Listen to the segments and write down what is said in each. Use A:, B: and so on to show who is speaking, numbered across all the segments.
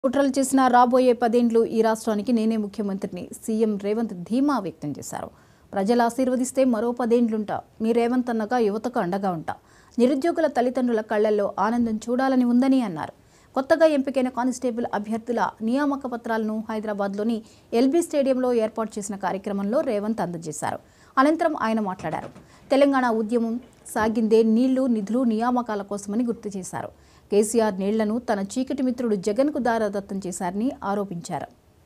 A: కుట్రలు చేసిన రాబోయే పదేండ్లు ఈ రాష్ట్రానికి నేనే ముఖ్యమంత్రిని సీఎం రేవంత్ ధీమా వ్యక్తం చేశారు ప్రజలు ఆశీర్వదిస్తే మరో పదేండ్లుంటా మీ రేవంత్ అన్నగా యువతకు అండగా ఉంటా నిరుద్యోగుల తల్లిదండ్రుల కళ్లల్లో ఆనందం చూడాలని ఉందని అన్నారు కొత్తగా ఎంపికైన కానిస్టేబుల్ అభ్యర్థుల నియామక పత్రాలను హైదరాబాద్లోని ఎల్బీ స్టేడియంలో ఏర్పాటు చేసిన కార్యక్రమంలో రేవంత్ అందజేశారు అనంతరం ఆయన మాట్లాడారు తెలంగాణ ఉద్యమం సాగిందే నీళ్లు నిధులు నియామకాల కోసమని గుర్తు చేశారు కేసీఆర్ నీళ్లను తన చీకటి మిత్రుడు జగన్కు దారదత్తం చేశారని ఆరోపించారు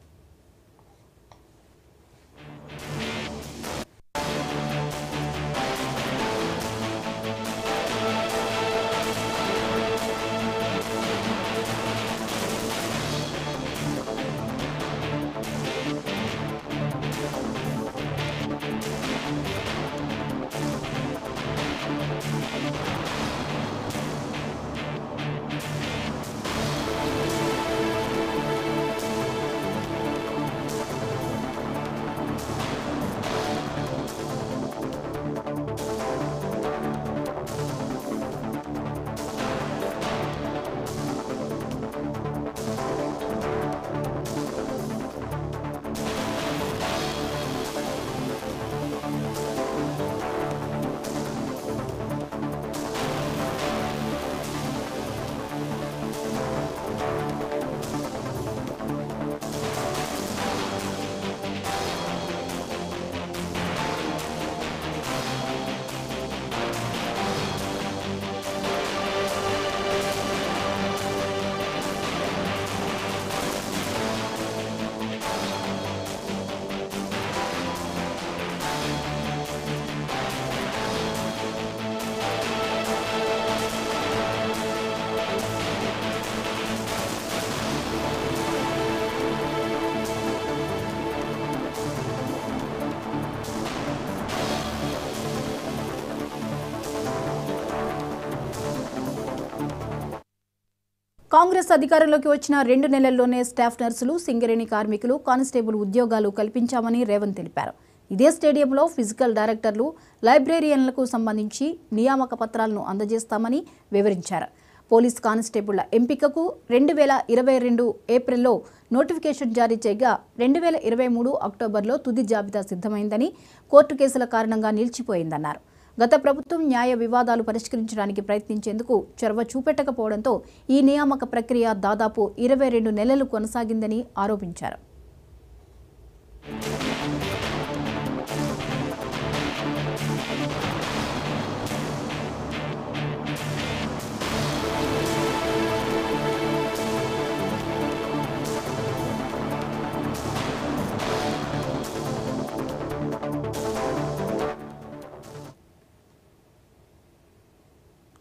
A: కాంగ్రెస్ అధికారంలోకి వచ్చిన రెండు నెలల్లోనే స్టాఫ్ నర్సులు సింగరేణి కార్మికులు కానిస్టేబుల్ ఉద్యోగాలు కల్పించామని రేవంత్ తెలిపారు ఇదే స్టేడియంలో ఫిజికల్ డైరెక్టర్లు లైబ్రేరియన్లకు సంబంధించి నియామక పత్రాలను అందజేస్తామని వివరించారు పోలీస్ కానిస్టేబుళ్ల ఎంపికకు రెండు వేల ఇరవై రెండు ఏప్రిల్లో నోటిఫికేషన్ జారీ చేయగా రెండు వేల ఇరవై మూడు అక్టోబర్లో తుది జాబితా సిద్ధమైందని కోర్టు కేసుల కారణంగా నిలిచిపోయిందన్నారు గత ప్రభుత్వం న్యాయ వివాదాలు పరిష్కరించడానికి ప్రయత్నించేందుకు చొరవ చూపెట్టకపోవడంతో ఈ నియామక ప్రక్రియ దాదాపు ఇరవై రెండు నెలలు కొనసాగిందని ఆరోపించారు